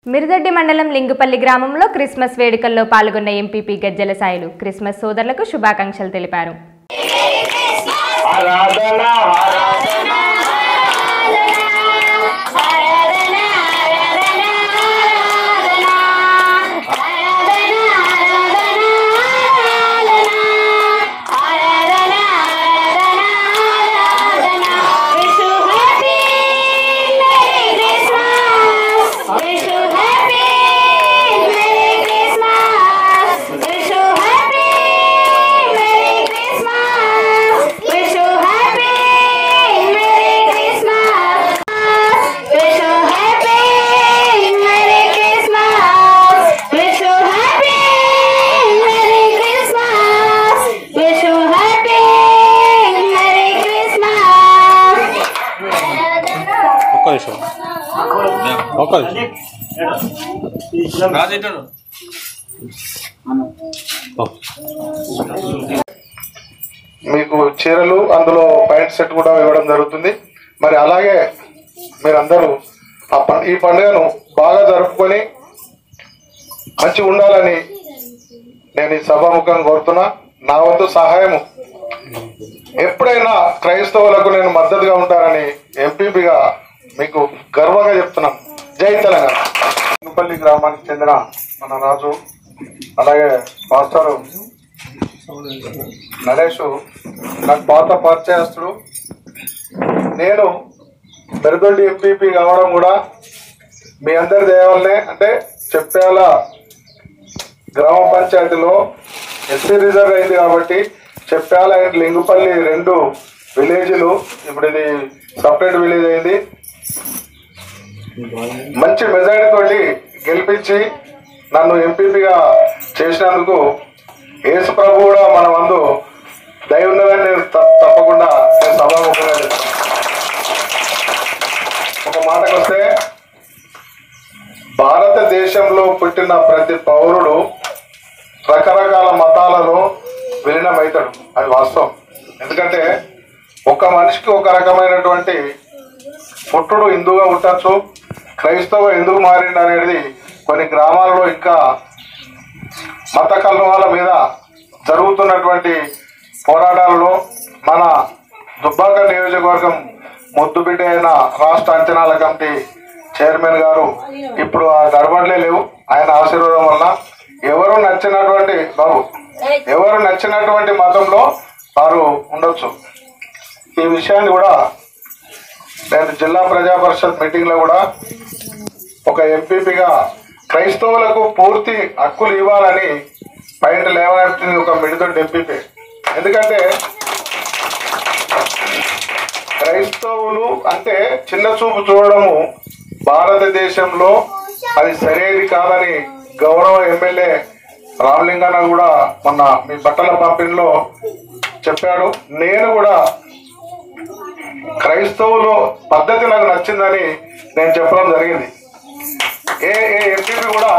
మిరుదొడ్డి మండలం లింగుపల్లి గ్రామంలో క్రిస్మస్ వేడుకల్లో పాల్గొన్న ఎంపీపీ గజ్జల సాయిలు క్రిస్మస్ సోదరులకు శుభాకాంక్షలు తెలిపారు ఆరాధన ఆరాధన ఒక్క నిమిషం ఒక్క నిమిషం రాజేటాడు మీకు చీరలు అందులో ప్యాంట్ సెట్ కూడా ఇవ్వడం జరుగుతుంది మరి అలాగే మీరందరూ ఆ పం ఈ పండుగను బాగా జరుపుకొని మంచి ఉండాలని నేను ఈ సభాముఖంగా కోరుతున్నా నా వంతు సహాయము ఎప్పుడైనా క్రైస్తవులకు నేను మద్దతుగా ఉంటానని ఎంపీపీగా మీకు గర్వంగా చెప్తున్నాం జై తెలంగాణ సింగపల్లి గ్రామానికి చెందిన మన రాజు అలాగే మాస్టరు నరేష్ నాకు పాత పరిచయస్తుడు నేను పెరుదొడ్డి ఎంపీపీ కావడం కూడా మీ అందరి దేవాలనే అంటే చెప్పేలా గ్రామ పంచాయతీలో ఎస్సీ రిజర్వ్ అయింది కాబట్టి చెప్పాల అండ్ లింగుపల్లి రెండు విలేజ్లు ఇప్పుడు ఇది సపరేట్ విలేజ్ అయింది మంచి మెజారిటీ తోటి గెలిపించి నన్ను ఎంపీపీగా చేసినందుకు యేసు ప్రభు కూడా మన వందు దయ ఉన్నదని నేను త- తప్పకుండా నేను సభాముఖంగా చెప్తాను ఒక మాటకు వస్తే భారతదేశంలో పుట్టిన ప్రతి పౌరుడు రకరకాల మతాలలో విలీనమవుతాడు అది వాస్తవం ఎందుకంటే ఒక మనిషికి ఒక రకమైనటువంటి పుట్టుడు హిందువుగా ఉండొచ్చు క్రైస్తవ ఎందుకు మారిండు అనేది కొన్ని గ్రామాలలో ఇంకా మత కలవాల మీద జరుగుతున్నటువంటి పోరాటాలలో మన దుబ్బాక నియోజకవర్గం ముద్దుబిడ్డ అయిన రాష్ట్ర అంచనాల కమిటీ చైర్మన్ గారు ఇప్పుడు ఆ గడబడలే లేవు ఆయన ఆశీర్వాదం వల్ల ఎవరు నచ్చినటువంటి బాబు ఎవరు నచ్చినటువంటి మతంలో వారు ఉండొచ్చు ఈ విషయాన్ని కూడా నేను జిల్లా ప్రజా పరిషత్ మీటింగ్ లో కూడా ఒక ఎంపీపీగా క్రైస్తవులకు పూర్తి హక్కులు ఇవ్వాలని పైన లేవనెత్తింది ఒక మిడితోటి ఎంపీపీ ఎందుకంటే క్రైస్తవులు అంటే చిన్న చూపు చూడడము భారతదేశంలో అది సరైనది కాదని గౌరవ ఎమ్మెల్యే రామలింగన్న కూడా మొన్న మీ బట్టల పంపిణీలో చెప్పాడు నేను కూడా క్రైస్తవులు పద్ధతి నాకు నచ్చిందని నేను చెప్పడం జరిగింది ఏ ఏ ఎంపీపీ కూడా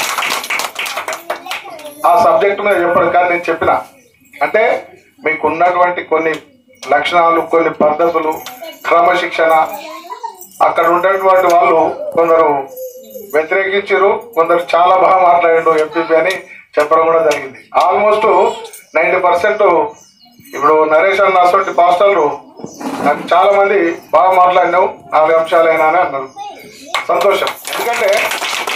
ఆ సబ్జెక్ట్ మీద చెప్పడం కానీ నేను చెప్పిన అంటే మీకు ఉన్నటువంటి కొన్ని లక్షణాలు కొన్ని పద్ధతులు క్రమశిక్షణ అక్కడ ఉన్నటువంటి వాళ్ళు కొందరు వ్యతిరేకించారు కొందరు చాలా బాగా మాట్లాడిండు ఎంపీపీ అని చెప్పడం కూడా జరిగింది ఆల్మోస్ట్ నైంటీ పర్సెంట్ ఇప్పుడు నరేష్ అన్న అటువంటి పాస్టర్లు నాకు చాలా మంది బాగా మాట్లాడినావు నాలుగు అంశాలైనా అని అన్నారు సంతోషం ఎందుకంటే